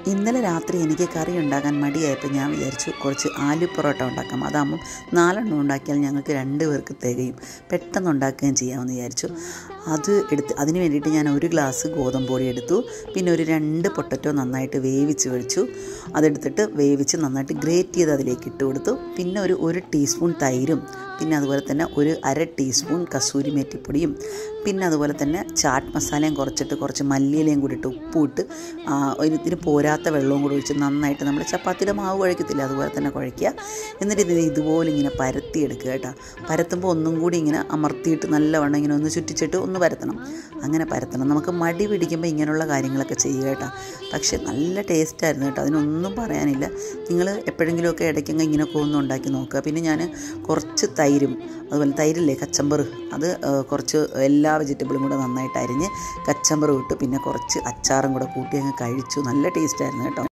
ഇന്നലെ രാത്രി എനിക്ക് കറി ഉണ്ടാക്കാൻ മടിയായപ്പോൾ ഞാൻ വിചാരിച്ചു കുറച്ച് ആലു പൊറോട്ട ഉണ്ടാക്കാം അതാകുമ്പം നാലെണ്ണം ഉണ്ടാക്കിയാൽ ഞങ്ങൾക്ക് രണ്ട് പേർക്ക് തികയും പെട്ടെന്ന് ഉണ്ടാക്കുകയും ചെയ്യാമെന്ന് വിചാരിച്ചു അത് എടുത്ത് അതിന് വേണ്ടിയിട്ട് ഞാൻ ഒരു ഗ്ലാസ് ഗോതമ്പ് പൊടി എടുത്തു പിന്നെ ഒരു രണ്ട് പൊട്ടറ്റോ നന്നായിട്ട് വേവിച്ച് വെച്ചു അതെടുത്തിട്ട് വേവിച്ച് നന്നായിട്ട് ഗ്രേറ്റ് ചെയ്ത് അതിലേക്ക് ഇട്ട് കൊടുത്തു പിന്നെ ഒരു ഒരു ടീസ്പൂൺ തൈരും പിന്നെ അതുപോലെ തന്നെ ഒരു അര ടീസ്പൂൺ കസൂരി മേറ്റിപ്പൊടിയും പിന്നെ അതുപോലെ തന്നെ ചാട്ട് മസാലയും കുറച്ചിട്ട് കുറച്ച് മല്ലിയിലയും കൂടി ഇട്ട് ഉപ്പും ഇട്ട് ആ, ഒരു ഇതിന് പോരാത്ത വെള്ളവും കൂടി ഒഴിച്ച് നന്നായിട്ട് നമ്മൾ ചപ്പാത്തിയുടെ മാവ് കുഴക്കത്തില്ല അതുപോലെ തന്നെ കുഴയ്ക്കുക എന്നിട്ട് ഇത് ഇതുപോലെ ഇങ്ങനെ പരത്തിയെടുക്കുക കേട്ടോ പരത്തുമ്പോൾ ഒന്നും കൂടി ഇങ്ങനെ അമർത്തിയിട്ട് നല്ലവണ്ണം ഇങ്ങനെ ഒന്ന് ചുറ്റിച്ചിട്ട് ഒന്ന് പരത്തണം അങ്ങനെ പരത്തണം നമുക്ക് മടി പിടിക്കുമ്പോൾ ഇങ്ങനെയുള്ള കാര്യങ്ങളൊക്കെ ചെയ്യുക കേട്ടോ പക്ഷേ നല്ല ടേസ്റ്റായിരുന്നു കേട്ടോ അതിനൊന്നും പറയാനില്ല നിങ്ങൾ എപ്പോഴെങ്കിലുമൊക്കെ ഇടയ്ക്കങ്ങ് ഇങ്ങനെയൊക്കെ ഒന്ന് ഉണ്ടാക്കി നോക്കുക പിന്നെ ഞാൻ കുറച്ച് തൈരും അതുപോലെ തൈരില്ലേ കച്ചമ്പർ അത് ആ, കുറച്ച് എല്ലാ വെജിറ്റബിളും കൂടെ നന്നായിട്ട് അരിഞ്ഞ് കച്ചമ്പർ ഇട്ട് പിന്നെ കുറച്ച് അച്ചാറും കൂടെ കൂട്ടി അങ്ങ് കഴിച്ചു നല്ല ടേസ്റ്റായിരുന്നു കേട്ടോ